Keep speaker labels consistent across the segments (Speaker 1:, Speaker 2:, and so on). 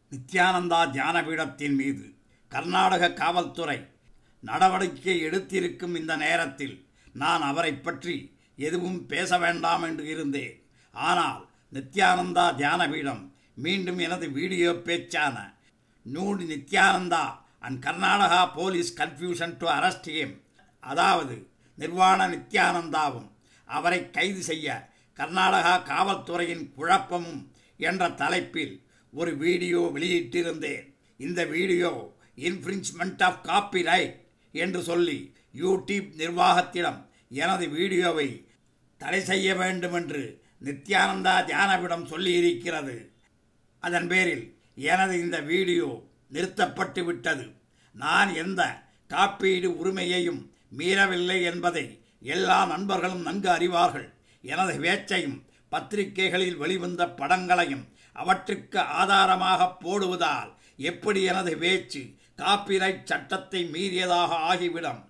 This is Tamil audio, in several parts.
Speaker 1: நித்யானந்தா தியானபீடத்தின் மீது கர்நாடக காவல்துறை நடவடிக்கை எடுத்திருக்கும் இந்த நேரத்தில் நான் அவரை பற்றி எதுவும் பேச வேண்டாம் என்று இருந்தேன் ஆனால் நித்யானந்தா தியானபீடம் மீண்டும் எனது வீடியோ பேச்சான நூடு Nithyananda and Karnataka police confusion to arrest him அதாவது நிர்வாண நித்யானந்தாவும் அவரை கைது செய்ய கர்நாடகா காவல்துறையின் குழப்பமும் என்ற தலைப்பில் ஒரு வீடியோ வெளியிட்டிருந்தேன் இந்த வீடியோ இன்ஃப்ரிஞ்ச்மெண்ட் ஆஃப் காப்பிரைட் என்று சொல்லி யூடியூப் நிர்வாகத்திடம் எனது வீடியோவை தடை செய்ய வேண்டும் என்று நித்யானந்தா தியானவிடம் சொல்லியிருக்கிறது அதன் பேரில் எனது இந்த வீடியோ நிறுத்தப்பட்டு விட்டது நான் எந்த காப்பீடு உரிமையையும் மீறவில்லை என்பதை எல்லா நண்பர்களும் நன்கு அறிவார்கள் எனது பேச்சையும் பத்திரிகைகளில் வெளிவந்த படங்களையும் அவற்றுக்கு ஆதாரமாக போடுவதால் எப்படி எனது பேச்சு காப்பிரைட் சட்டத்தை மீறியதாக ஆகிவிடும்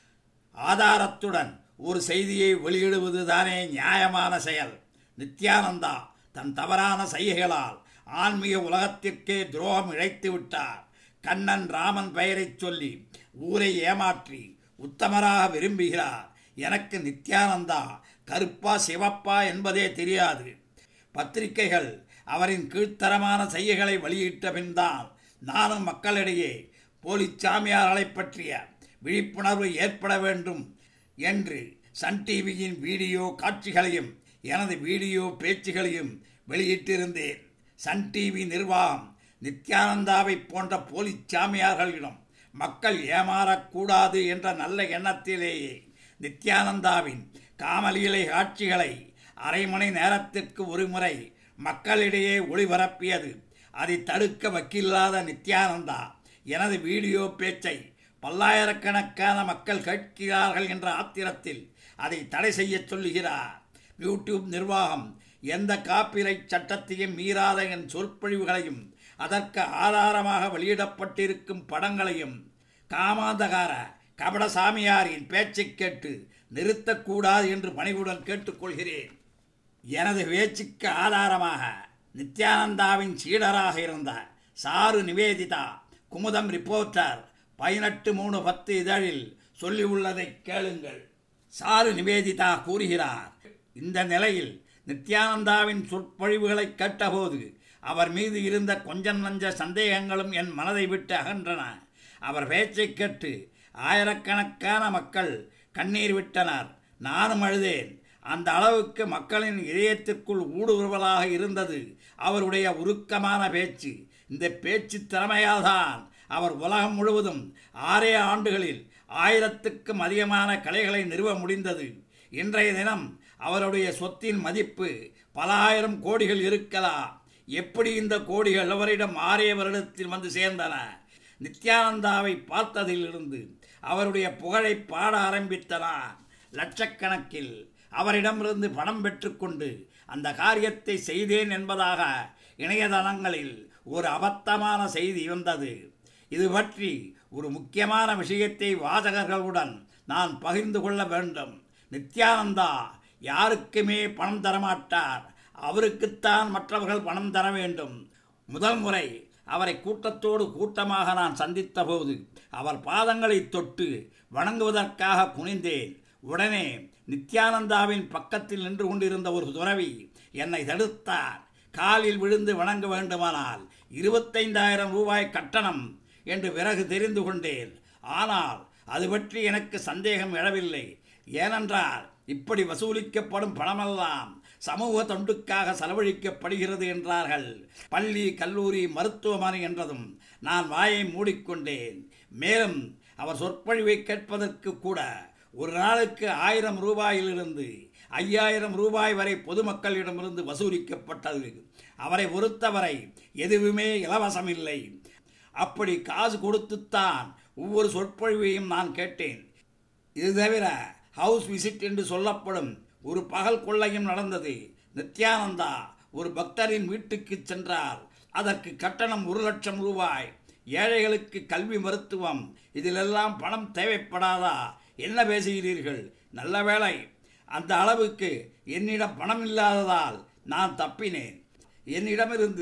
Speaker 1: ஆதாரத்துடன் ஒரு செய்தியை வெளியிடுவதுதானே நியாயமான செயல் நித்யானந்தா தன் தவறான செய்கைகளால் ஆன்மீக உலகத்திற்கே துரோகம் இழைத்து விட்டார் கண்ணன் ராமன் பெயரைச் சொல்லி ஊரை ஏமாற்றி உத்தமராக விரும்புகிறார் எனக்கு நித்யானந்தா கருப்பா சிவப்பா என்பதே தெரியாது பத்திரிகைகள் அவரின் கீழ்த்தரமான செய்கைகளை வெளியிட்ட பின்தான் நானும் மக்களிடையே போலீஸ் சாமியார்களைப் பற்றிய விழிப்புணர்வு ஏற்பட வேண்டும் என்று சன் டிவியின் வீடியோ காட்சிகளையும் எனது வீடியோ பேச்சுகளையும் வெளியிட்டிருந்தேன் சன் டிவி நிர்வாகம் நித்யானந்தாவை போன்ற போலீஸ் சாமியார்களிடம் மக்கள் ஏமாறக்கூடாது என்ற நல்ல எண்ணத்திலேயே நித்யானந்தாவின் காமலீலை காட்சிகளை அரை மணி நேரத்திற்கு ஒரு முறை மக்களிடையே ஒளிபரப்பியது அதை தடுக்க வக்கில்லாத நித்யானந்தா எனது வீடியோ பேச்சை பல்லாயிரக்கணக்கான மக்கள் கேட்கிறார்கள் என்ற ஆத்திரத்தில் அதை தடை செய்ய சொல்லுகிறார் யூடியூப் நிர்வாகம் எந்த காப்பிரைட் சட்டத்தையும் மீறாத என் சொற்பொழிவுகளையும் அதற்கு ஆதாரமாக வெளியிடப்பட்டிருக்கும் படங்களையும் காமாந்தகார கபடசாமியாரின் பேச்சைக் கேட்டு நிறுத்தக்கூடாது என்று பணிவுடன் கேட்டுக்கொள்கிறேன் எனது பேச்சுக்கு ஆதாரமாக நித்யானந்தாவின் சீடராக இருந்த சாரு நிவேதிதா குமுதம் ரிப்போர்ட்டர் பதினெட்டு மூணு பத்து இதழில் சொல்லியுள்ளதை கேளுங்கள் சாரு நிவேதிதா கூறுகிறார் இந்த நிலையில் நித்யானந்தாவின் சொற்பொழிவுகளை கேட்டபோது அவர் மீது இருந்த கொஞ்சம் நஞ்ச சந்தேகங்களும் என் மனதை விட்டு அகன்றன அவர் பேச்சைக் கேட்டு ஆயிரக்கணக்கான மக்கள் கண்ணீர் விட்டனர் நானும் அழுதேன் அந்த அளவுக்கு மக்களின் இதயத்திற்குள் ஊடுருவலாக இருந்தது அவருடைய உருக்கமான பேச்சு இந்த பேச்சு திறமையால்தான் அவர் உலகம் முழுவதும் ஆறே ஆண்டுகளில் ஆயிரத்துக்கும் அதிகமான கலைகளை நிறுவ முடிந்தது இன்றைய தினம் அவருடைய சொத்தின் மதிப்பு பல ஆயிரம் கோடிகள் இருக்கலாம் எப்படி இந்த கோடிகள் அவரிடம் ஆறே வருடத்தில் வந்து சேர்ந்தன நித்யானந்தாவை பார்த்ததிலிருந்து அவருடைய புகழை பாட ஆரம்பித்தனான் லட்சக்கணக்கில் அவரிடமிருந்து பணம் பெற்றுக்கொண்டு அந்த காரியத்தை செய்தேன் என்பதாக இணையதளங்களில் ஒரு அபத்தமான செய்தி வந்தது இது பற்றி ஒரு முக்கியமான விஷயத்தை வாசகர்களுடன் நான் பகிர்ந்து கொள்ள வேண்டும் நித்யானந்தா யாருக்குமே பணம் தரமாட்டார் அவருக்குத்தான் மற்றவர்கள் பணம் தர வேண்டும் முதல் முறை அவரை கூட்டத்தோடு கூட்டமாக நான் சந்தித்த போது அவர் பாதங்களை தொட்டு வணங்குவதற்காக குனிந்தேன் உடனே நித்யானந்தாவின் பக்கத்தில் நின்று கொண்டிருந்த ஒரு துறவி என்னை தடுத்தார் காலில் விழுந்து வணங்க வேண்டுமானால் இருபத்தைந்தாயிரம் ரூபாய் கட்டணம் என்று பிறகு தெரிந்து கொண்டேன் ஆனால் அது பற்றி எனக்கு சந்தேகம் எழவில்லை ஏனென்றால் இப்படி வசூலிக்கப்படும் பணமெல்லாம் சமூக தொண்டுக்காக செலவழிக்கப்படுகிறது என்றார்கள் பள்ளி கல்லூரி மருத்துவமனை என்றதும் நான் வாயை மூடிக்கொண்டேன் மேலும் அவர் சொற்பொழிவை கேட்பதற்கு கூட ஒரு நாளுக்கு ஆயிரம் ரூபாயிலிருந்து ஐயாயிரம் ரூபாய் வரை பொதுமக்களிடமிருந்து வசூலிக்கப்பட்டது அவரை பொறுத்தவரை எதுவுமே இலவசம் இல்லை அப்படி காசு கொடுத்துத்தான் ஒவ்வொரு சொற்பொழிவையும் நான் கேட்டேன் இது தவிர ஹவுஸ் விசிட் என்று சொல்லப்படும் ஒரு பகல் கொள்ளையும் நடந்தது நித்யானந்தா ஒரு பக்தரின் வீட்டுக்கு சென்றார் அதற்கு கட்டணம் ஒரு லட்சம் ரூபாய் ஏழைகளுக்கு கல்வி மருத்துவம் இதிலெல்லாம் பணம் தேவைப்படாதா என்ன பேசுகிறீர்கள் நல்ல வேளை அந்த அளவுக்கு என்னிடம் பணம் இல்லாததால் நான் தப்பினேன் என்னிடமிருந்து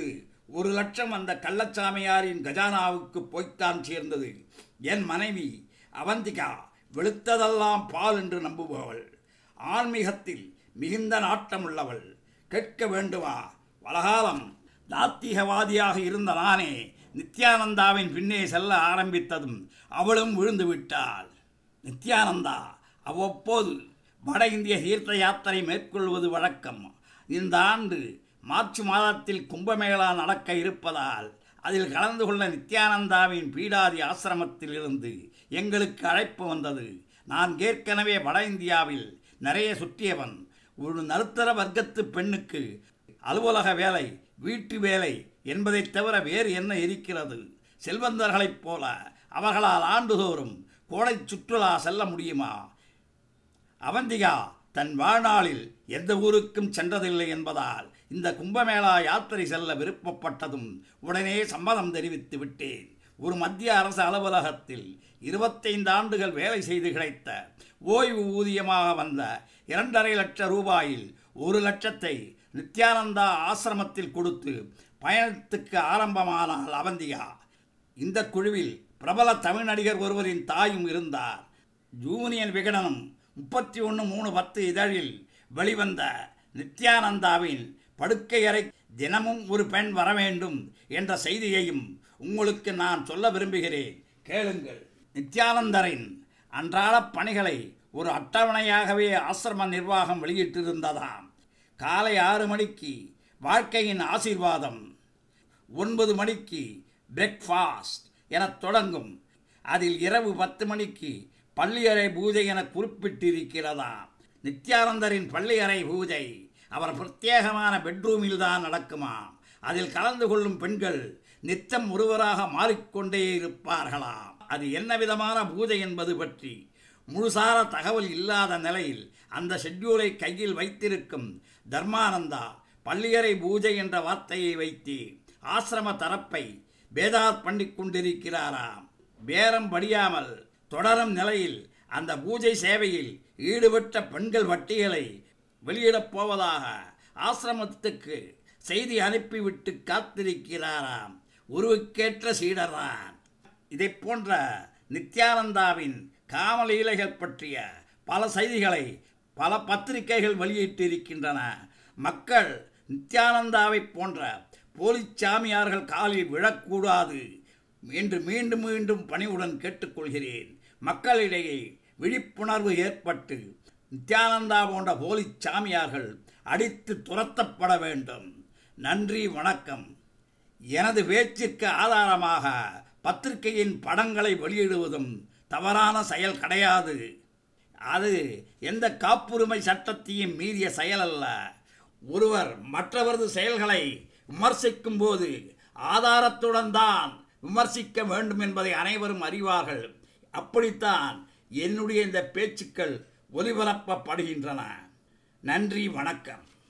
Speaker 1: ஒரு லட்சம் அந்த கள்ளச்சாமியாரின் கஜானாவுக்கு போய்த்தான் சேர்ந்தது என் மனைவி அவந்திகா வெளுத்ததெல்லாம் பால் என்று நம்புபவள் ஆன்மீகத்தில் மிகுந்த நாட்டமுள்ளவள் கேட்க வேண்டுமா வலகாலம் நாத்திகவாதியாக இருந்த நானே நித்யானந்தாவின் பின்னே செல்ல ஆரம்பித்ததும் அவளும் விழுந்து விட்டாள் நித்யானந்தா அவ்வப்போது வட இந்திய தீர்த்த யாத்திரை மேற்கொள்வது வழக்கம் இந்த ஆண்டு மார்ச் மாதத்தில் கும்பமேளா நடக்க இருப்பதால் அதில் கலந்து கொள்ள நித்யானந்தாவின் பீடாதி ஆசிரமத்தில் இருந்து எங்களுக்கு அழைப்பு வந்தது நான் ஏற்கனவே வட இந்தியாவில் நிறைய சுற்றியவன் ஒரு நடுத்தர வர்க்கத்து பெண்ணுக்கு அலுவலக வேலை வீட்டு வேலை என்பதைத் தவிர வேறு என்ன இருக்கிறது செல்வந்தர்களைப் போல அவர்களால் ஆண்டுதோறும் கோடை சுற்றுலா செல்ல முடியுமா அவந்திகா தன் வாழ்நாளில் எந்த ஊருக்கும் சென்றதில்லை என்பதால் இந்த கும்பமேளா யாத்திரை செல்ல விருப்பப்பட்டதும் உடனே சம்மதம் தெரிவித்து விட்டேன் ஒரு மத்திய அரசு அலுவலகத்தில் இருபத்தைந்து ஆண்டுகள் வேலை செய்து கிடைத்த ஓய்வு ஊதியமாக வந்த இரண்டரை லட்சம் ரூபாயில் ஒரு லட்சத்தை நித்யானந்தா ஆசிரமத்தில் கொடுத்து பயணத்துக்கு ஆரம்பமானாள் அவந்திகா இந்த குழுவில் பிரபல தமிழ் நடிகர் ஒருவரின் தாயும் இருந்தார் ஜூனியன் விகடனம் முப்பத்தி ஒன்று மூணு பத்து இதழில் வெளிவந்த நித்யானந்தாவின் படுக்கையறை தினமும் ஒரு பெண் வர வேண்டும் என்ற செய்தியையும் உங்களுக்கு நான் சொல்ல விரும்புகிறேன் கேளுங்கள் நித்யானந்தரின் அன்றாட பணிகளை ஒரு அட்டவணையாகவே ஆசிரம நிர்வாகம் வெளியிட்டிருந்ததாம் காலை ஆறு மணிக்கு வாழ்க்கையின் ஆசீர்வாதம் ஒன்பது மணிக்கு பிரேக்ஃபாஸ்ட் எனத் தொடங்கும் அதில் இரவு பத்து மணிக்கு பள்ளியறை பூஜை என குறிப்பிட்டிருக்கிறதாம் நித்யானந்தரின் பள்ளியறை பூஜை அவர் பிரத்யேகமான பெட்ரூமில் தான் நடக்குமாம் அதில் கலந்து கொள்ளும் பெண்கள் நித்தம் ஒருவராக மாறிக்கொண்டே இருப்பார்களாம் அது என்ன விதமான பூஜை என்பது பற்றி முழுசார தகவல் இல்லாத நிலையில் அந்த ஷெட்யூலை கையில் வைத்திருக்கும் தர்மானந்தா பள்ளியறை பூஜை என்ற வார்த்தையை வைத்து ஆசிரம தரப்பை பேதார் பண்ணிக் கொண்டிருக்கிறாராம் பேரம் படியாமல் தொடரும் நிலையில் அந்த பூஜை சேவையில் ஈடுபட்ட பெண்கள் பட்டியலை வெளியிடப் போவதாக ஆசிரமத்துக்கு செய்தி அனுப்பிவிட்டு காத்திருக்கிறாராம் உருவுக்கேற்ற சீடரான் இதை போன்ற நித்யானந்தாவின் காமலீலைகள் பற்றிய பல செய்திகளை பல பத்திரிகைகள் வெளியிட்டிருக்கின்றன மக்கள் நித்யானந்தாவைப் போன்ற போலிச் சாமியார்கள் காலில் விழக்கூடாது என்று மீண்டும் மீண்டும் பணிவுடன் கேட்டுக்கொள்கிறேன் மக்களிடையே விழிப்புணர்வு ஏற்பட்டு நித்யானந்தா போன்ற போலிச் சாமியார்கள் அடித்து துரத்தப்பட வேண்டும் நன்றி வணக்கம் எனது பேச்சிற்கு ஆதாரமாக பத்திரிகையின் படங்களை வெளியிடுவதும் தவறான செயல் கிடையாது அது எந்த காப்புரிமை சட்டத்தையும் மீறிய செயல் அல்ல ஒருவர் மற்றவரது செயல்களை விமர்சிக்கும் போது ஆதாரத்துடன் தான் விமர்சிக்க வேண்டும் என்பதை அனைவரும் அறிவார்கள் அப்படித்தான் என்னுடைய இந்த பேச்சுக்கள் ஒலிபரப்பப்படுகின்றன நன்றி வணக்கம்